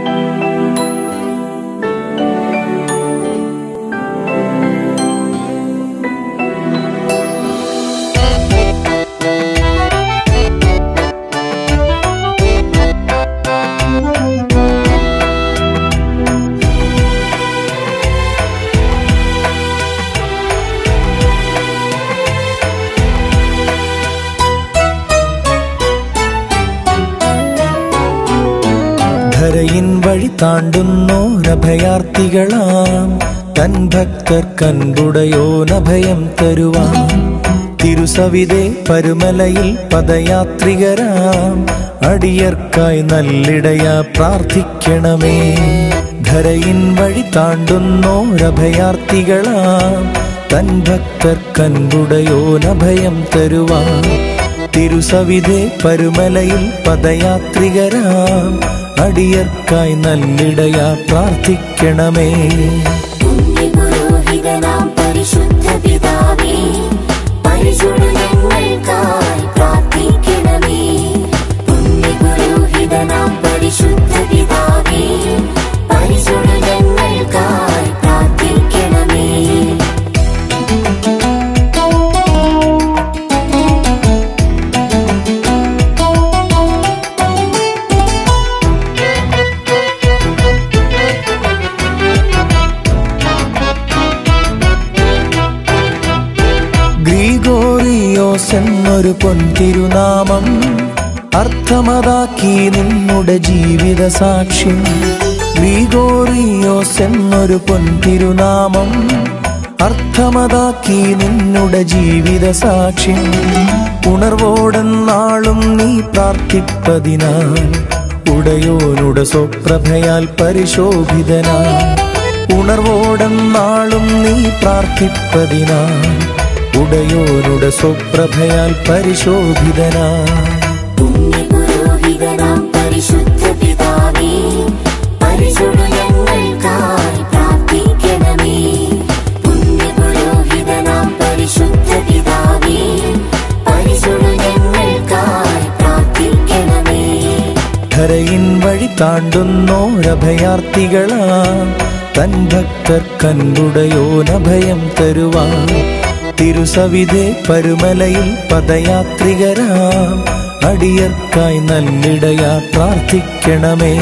ധരയിൻ വഴി താണ്ടുന്നോരഭയാർത്ഥികളാം തൻ ഭക്തർ കൻപുടയോനഭയം തരുവാൻ തിരുസവിതെ പരുമലയിൽ പദയാത്രികരാം അടിയർക്കായി നല്ലിടയ പ്രാർത്ഥിക്കണമേ ധരയിൻ വഴി താണ്ടുന്നോരഭയാർത്ഥികളാം തൻ ഭക്തർ കൻപുടയോനഭയം തരുവാൻ തിരുസവിധെ പരുമലയിൽ പദയാത്രികരാം അടിയർക്കായി നല്ലിടയാ പ്രാർത്ഥിക്കണമേ പുണ്യപുരോഹിതനാം പരിശുദ്ധ പിതാവേ പരിചുടു ഞങ്ങൾക്കായി പ്രാർത്ഥിക്കണമേ പുണ്യപുരോഹിതനാം പരിശുദ്ധ പിതാവേ പരിചുടു ഞങ്ങൾക്കായി പ്രാർത്ഥിക്കണമേ ഗ്രീഗോറിയോസ് എന്നൊരു പൊൻതിരുനാമം അർത്ഥമതാക്കി നിന്നുടെ ജീവിത സാക്ഷ്യം ഗ്രീഗോറിയോസ് എന്നൊരു പൊൻതിരുനാമം അർത്ഥമതാക്കി നിന്നുടെ ജീവിത സാക്ഷ്യം ഉണർവോടെന്നാളും നീ പ്രാർത്ഥിപ്പതിനാൽ ഉടയോനുടെ സ്വപ്രഭയാൽ പരിശോഭിതനാൽ ഉണർവോടെന്നാളും നീ പ്രാർത്ഥിപ്പതിനാൽ ഉടയോനുടെ സ്വപ്രഭയാൽ പരിശോഭിതനാൽ പുണ്യപുരോഹിതനാം പരിശുദ്ധ പിതാവേ പരിചുടു ഞങ്ങൾക്കായി പ്രാർത്ഥിക്കണമേ പുണ്യപുരോഹിതനാം പരിശുദ്ധ പിതാവേ പരിചുടു ഞങ്ങൾക്കായി പ്രാർത്ഥിക്കണമേ ധരയിൻ വഴി താണ്ടുന്നോരഭയാർത്ഥികളാം തൻ ഭക്തർ കൻപുടയോനഭയം തരുവാൻ തിരുസവിധെ പരുമലയിൽ പദയാത്രികരാം അടിയർക്കായി നല്ലിടയാ പ്രാർത്ഥിക്കണമേ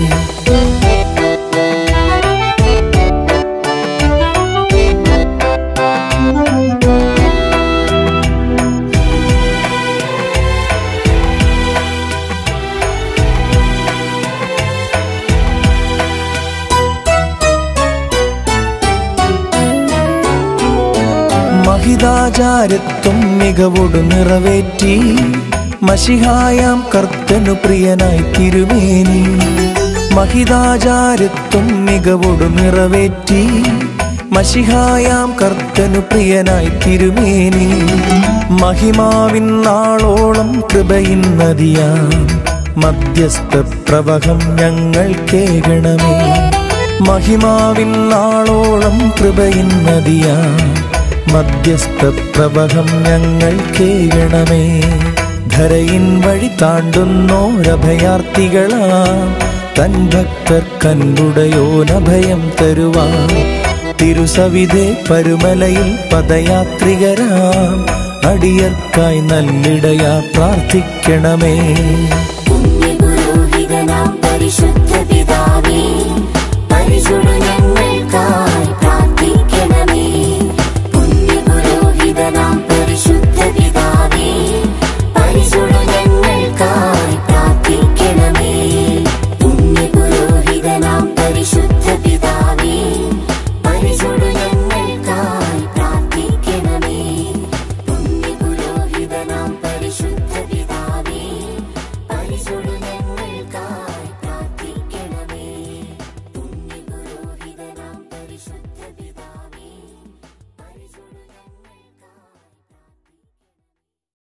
മഹിതാചാരത്വം മികവോടു നിറവേറ്റി മഷിഹായാം കർത്തനു പ്രിയനായി തിരുമേനി മഹിതാചാരത്വം മികവോടു നിറവേറ്റി മഷിഹായാം കർത്തനു പ്രിയനായി തിരുമേനി മഹിമാവിൻ നാളോളം കൃപയിൻ നദിയാം മധ്യസ്ഥ പ്രവഹം ഞങ്ങൾ കേകണമേ മഹിമാവിൻ നാളോളം കൃപയിൻ നദിയാം മധ്യസ്ഥ പ്രവഹം ഞങ്ങൾ കേകണമേ ധരയിൻ വഴി താണ്ടുന്നോരഭയാർത്ഥികളാം തൻ ഭക്തർ കൻപുടയോനഭയം തരുവാൻ തിരുസവിധെ പരുമലയിൽ പദയാത്രികരാം അടിയർക്കായി നല്ലിടയാ പ്രാർത്ഥിക്കണമേ